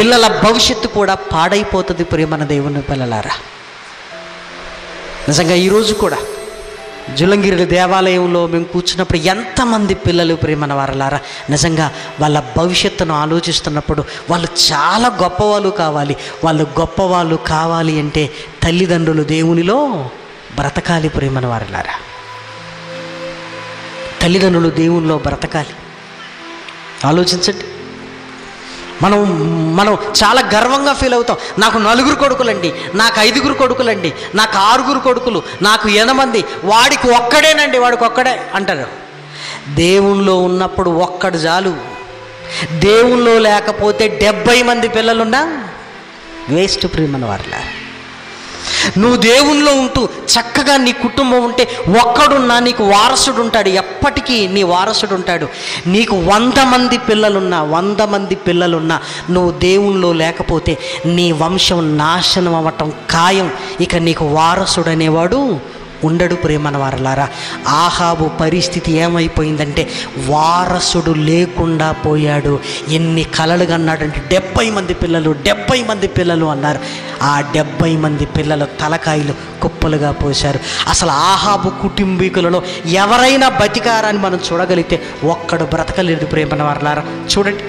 పిల్లల భవిష్యత్తు కూడా పాడైపోతుంది ప్రియమన దేవుని పిల్లలారా నిజంగా ఈరోజు కూడా జులంగిరి దేవాలయంలో మేము కూర్చున్నప్పుడు ఎంతమంది పిల్లలు ప్రేమన వారలారా నిజంగా వాళ్ళ భవిష్యత్తును ఆలోచిస్తున్నప్పుడు వాళ్ళు చాలా గొప్పవాళ్ళు కావాలి వాళ్ళు గొప్పవాళ్ళు కావాలి అంటే తల్లిదండ్రులు దేవునిలో బ్రతకాలి ప్రేమన వారలారా తల్లిదండ్రులు దేవునిలో బ్రతకాలి ఆలోచించండి మనం మనం చాలా గర్వంగా ఫీల్ అవుతాం నాకు నలుగురు కొడుకులండి నాకు ఐదుగురు కొడుకులండి నాకు ఆరుగురు కొడుకులు నాకు ఎనమంది వాడికి ఒక్కడేనండి వాడికి ఒక్కడే అంటారు దేవుణ్ణిలో ఉన్నప్పుడు ఒక్కడు చాలు దేవుణ్ణిలో లేకపోతే డెబ్బై మంది పిల్లలున్నా వేస్ట్ ప్రియమని వారిలా నువ్వు దేవునిలో ఉంటూ చక్కగా నీ కుటుంబం ఉంటే ఒక్కడున్నా నీకు వారసుడు ఉంటాడు ఎప్పటికీ నీ వారసుడు ఉంటాడు నీకు వంద మంది పిల్లలున్నా వంద మంది పిల్లలున్నా నువ్వు దేవునిలో లేకపోతే నీ వంశం నాశనం అవ్వటం ఖాయం ఇక నీకు వారసుడు అనేవాడు ఉండడు ప్రేమన వారలారా ఆహాబు పరిస్థితి ఏమైపోయిందంటే వారసుడు లేకుండా పోయాడు ఎన్ని కలలు కన్నాడంటే డెబ్బై మంది పిల్లలు డెబ్బై మంది పిల్లలు అన్నారు ఆ డెబ్బై మంది పిల్లలు తలకాయలు కుప్పలుగా పోశారు అసలు ఆహాబు కుటుంబీకులలో ఎవరైనా బతికారని మనం చూడగలిగితే ఒక్కడు బ్రతకలేదు ప్రేమన వారలారా చూడండి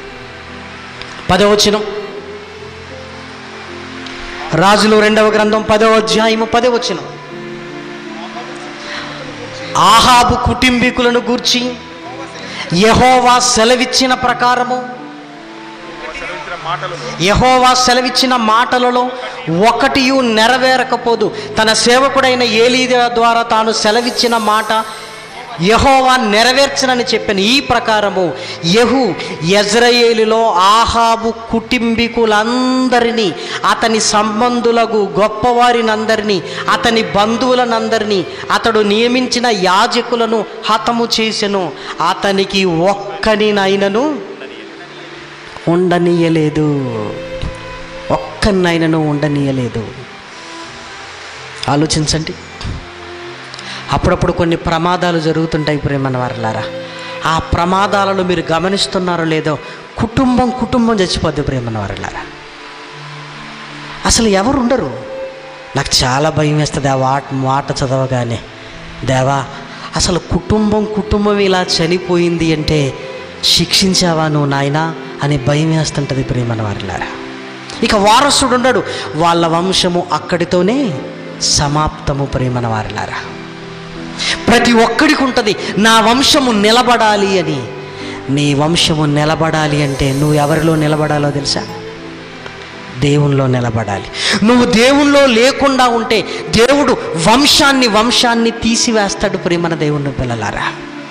పదవచనం రాజులు రెండవ గ్రంథం పదవ అధ్యాయము పదవచనం ఆహాబు కుటుంబీకులను గూర్చి యహోవా సెలవిచ్చిన ప్రకారము సెలవిచ్చిన మాటలను యహోవా సెలవిచ్చిన మాటలలో ఒకటియు నెరవేరకపోదు తన సేవకుడైన ఏలీద ద్వారా తాను సెలవిచ్చిన మాట యహోవా నెరవేర్చనని చెప్పిన ఈ ప్రకారము యహు యజ్రయేలులో ఆహాబు కుటుంబీకులందరినీ అతని సంబంధులకు గొప్పవారినందరినీ అతని బంధువులనందరినీ అతడు నియమించిన యాజకులను హతము చేసెను అతనికి ఒక్కనినైనను ఉండనీయలేదు ఒక్కనైనను ఉండనీయలేదు ఆలోచించండి అప్పుడప్పుడు కొన్ని ప్రమాదాలు జరుగుతుంటాయి ప్రేమన వారలారా ఆ ప్రమాదాలను మీరు గమనిస్తున్నారో లేదో కుటుంబం కుటుంబం చచ్చిపోద్ది ప్రేమన వారలారా అసలు ఎవరు ఉండరు నాకు చాలా భయం వేస్తుంది ఆ వాట మాట చదవగానే దేవా అసలు కుటుంబం కుటుంబం ఇలా చనిపోయింది అంటే శిక్షించావా నువ్వు నాయనా అని భయం వేస్తుంటుంది ప్రేమన వారిలారా ఇక వారసుడు ఉండడు వాళ్ళ వంశము అక్కడితోనే సమాప్తము ప్రేమన వారిలారా ప్రతి ఒక్కడికి ఉంటుంది నా వంశము నిలబడాలి అని నీ వంశము నిలబడాలి అంటే నువ్వు ఎవరిలో నిలబడాలో తెలుసా దేవునిలో నిలబడాలి నువ్వు దేవునిలో లేకుండా ఉంటే దేవుడు వంశాన్ని వంశాన్ని తీసివేస్తాడు ప్రేమన దేవుని పిల్లలారా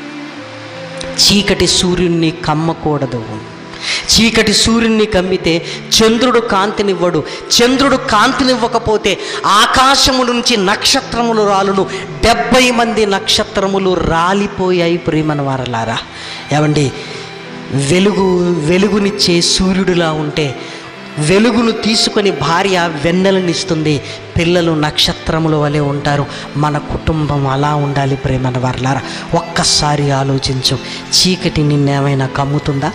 చీకటి సూర్యుడిని కమ్మకూడదు చీకటి సూర్యుడిని కమ్మితే చంద్రుడు కాంతినివ్వడు చంద్రుడు కాంతినివ్వకపోతే ఆకాశము నుంచి నక్షత్రములు రాలును డెబ్బై మంది నక్షత్రములు రాలిపోయాయి ప్రేమన వారలారా ఏమండి వెలుగు వెలుగునిచ్చే సూర్యుడిలా ఉంటే వెలుగును తీసుకొని భార్య వెన్నెలనిస్తుంది పిల్లలు నక్షత్రముల వలె ఉంటారు మన కుటుంబం అలా ఉండాలి ప్రేమన వారలారా ఒక్కసారి ఆలోచించు చీకటి నిన్నేమైనా కమ్ముతుందా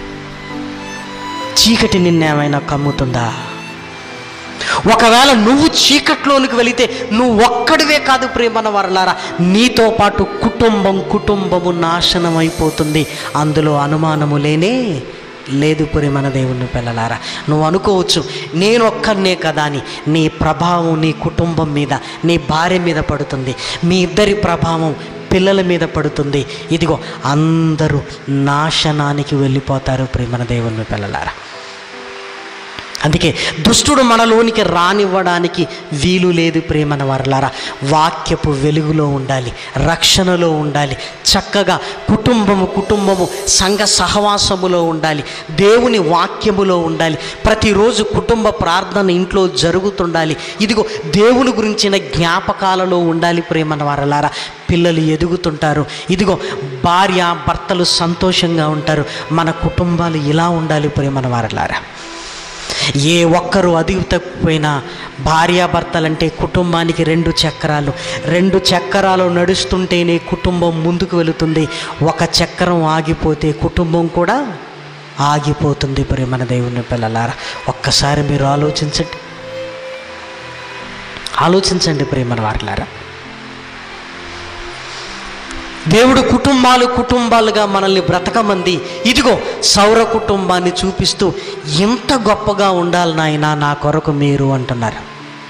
చీకటి నిన్నేమైనా కమ్ముతుందా ఒకవేళ నువ్వు చీకట్లోనికి వెళితే నువ్వు ఒక్కడివే కాదు ప్రేమన వరలారా నీతో పాటు కుటుంబం కుటుంబము నాశనం అయిపోతుంది అందులో అనుమానము లేనే లేదు ప్రేమన దేవుని పిల్లలారా నువ్వు అనుకోవచ్చు నేను ఒక్కనే కదా అని నీ ప్రభావం నీ కుటుంబం మీద నీ భార్య మీద పడుతుంది మీ ఇద్దరి ప్రభావం పిల్లల మీద పడుతుంది ఇదిగో అందరూ నాశనానికి వెళ్ళిపోతారు ప్రేమన దేవుని పిల్లలారా అందుకే దుష్టుడు మనలోనికి రానివ్వడానికి వీలు లేదు ప్రేమన వరలారా వాక్యపు వెలుగులో ఉండాలి రక్షణలో ఉండాలి చక్కగా కుటుంబము కుటుంబము సంఘ సహవాసములో ఉండాలి దేవుని వాక్యములో ఉండాలి ప్రతిరోజు కుటుంబ ప్రార్థన ఇంట్లో జరుగుతుండాలి ఇదిగో దేవుని గురించిన జ్ఞాపకాలలో ఉండాలి ప్రేమన వరలారా పిల్లలు ఎదుగుతుంటారు ఇదిగో భార్య భర్తలు సంతోషంగా ఉంటారు మన కుటుంబాలు ఇలా ఉండాలి ప్రేమన వారలారా ఏ ఒక్కరు అదిగి తప్పిపోయినా భార్యాభర్తలంటే కుటుంబానికి రెండు చక్రాలు రెండు చక్రాలు నడుస్తుంటేనే కుటుంబం ముందుకు వెళుతుంది ఒక చక్రం ఆగిపోతే కుటుంబం కూడా ఆగిపోతుంది ప్రేమన దేవుని పిల్లలారా ఒక్కసారి మీరు ఆలోచించండి ఆలోచించండి ప్రేమన వారిలారా దేవుడు కుటుంబాలు కుటుంబాలుగా మనల్ని బ్రతకమంది ఇదిగో సౌర కుటుంబాన్ని చూపిస్తూ ఎంత గొప్పగా ఉండాలి నాయనా నా కొరకు మీరు అంటున్నారు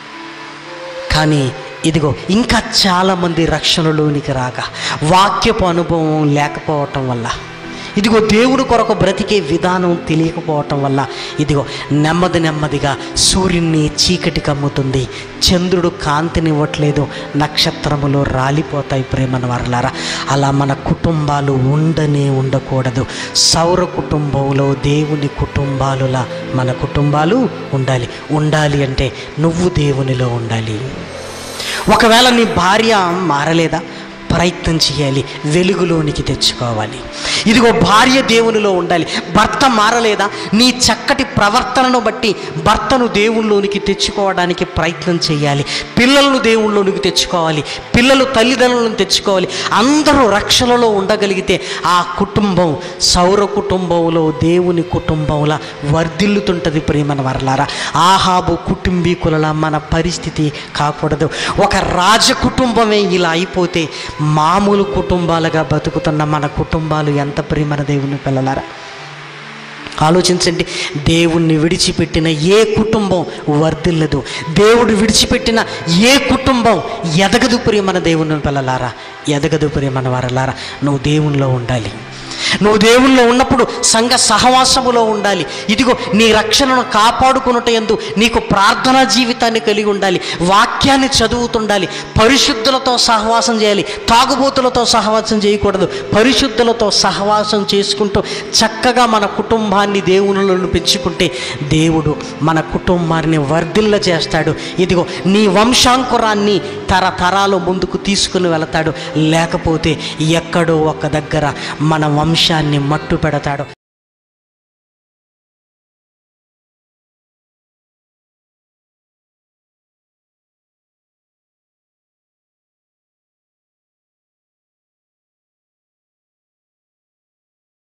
కానీ ఇదిగో ఇంకా చాలామంది రక్షణలోనికి రాక వాక్యపు అనుభవం లేకపోవటం వల్ల ఇదిగో దేవుడు కొరకు బ్రతికే విధానం తెలియకపోవటం వల్ల ఇదిగో నెమ్మది నెమ్మదిగా సూర్యున్ని చీకటి కమ్ముతుంది చంద్రుడు కాంతినివ్వట్లేదు నక్షత్రములు రాలిపోతాయి ప్రేమన వరలారా అలా మన కుటుంబాలు ఉండనే ఉండకూడదు సౌర కుటుంబంలో దేవుని కుటుంబాలులా మన కుటుంబాలు ఉండాలి ఉండాలి అంటే నువ్వు దేవునిలో ఉండాలి ఒకవేళ నీ భార్య మారలేదా ప్రయత్నం చేయాలి వెలుగులోనికి తెచ్చుకోవాలి ఇదిగో భార్య దేవునిలో ఉండాలి భర్త మారలేదా నీ చక్కటి ప్రవర్తనను బట్టి భర్తను దేవునిలోనికి తెచ్చుకోవడానికి ప్రయత్నం చేయాలి పిల్లలను దేవునిలోనికి తెచ్చుకోవాలి పిల్లలు తల్లిదండ్రులను తెచ్చుకోవాలి అందరూ రక్షణలో ఉండగలిగితే ఆ కుటుంబం సౌర కుటుంబంలో దేవుని కుటుంబంలా వర్ధిల్లుతుంటుంది ప్రేమన వరలారా ఆహాబు కుటుంబీకులలా మన పరిస్థితి కాకూడదు ఒక రాజ కుటుంబమే ఇలా అయిపోతే మామూలు కుటుంబాలుగా బతుకుతున్న మన కుటుంబాలు ఎంత ప్రేమన దేవుని పిల్లలారా ఆలోచించండి దేవుణ్ణి విడిచిపెట్టిన ఏ కుటుంబం వర్ధిల్లదు దేవుడు విడిచిపెట్టిన ఏ కుటుంబం ఎదగదు ప్రియమన దేవుని పిల్లలారా ఎదగదు ప్రియమన వారలారా నువ్వు దేవునిలో ఉండాలి నువ్వు దేవుల్లో ఉన్నప్పుడు సంఘ సహవాసములో ఉండాలి ఇదిగో నీ రక్షణను కాపాడుకున్నట ఎందు నీకు ప్రార్థనా జీవితాన్ని కలిగి ఉండాలి వాక్యాన్ని చదువుతుండాలి పరిశుద్ధులతో సహవాసం చేయాలి తాగుబోతులతో సహవాసం చేయకూడదు పరిశుద్ధులతో సహవాసం చేసుకుంటూ చక్కగా మన కుటుంబాన్ని దేవునిలో పెంచుకుంటే దేవుడు మన కుటుంబాన్ని వర్ధిల్ల చేస్తాడు ఇదిగో నీ వంశాంకురాన్ని తరతరాలు ముందుకు తీసుకుని వెళతాడు లేకపోతే ఎక్కడో ఒక దగ్గర మన వంశాన్ని మట్టు పెడతాడు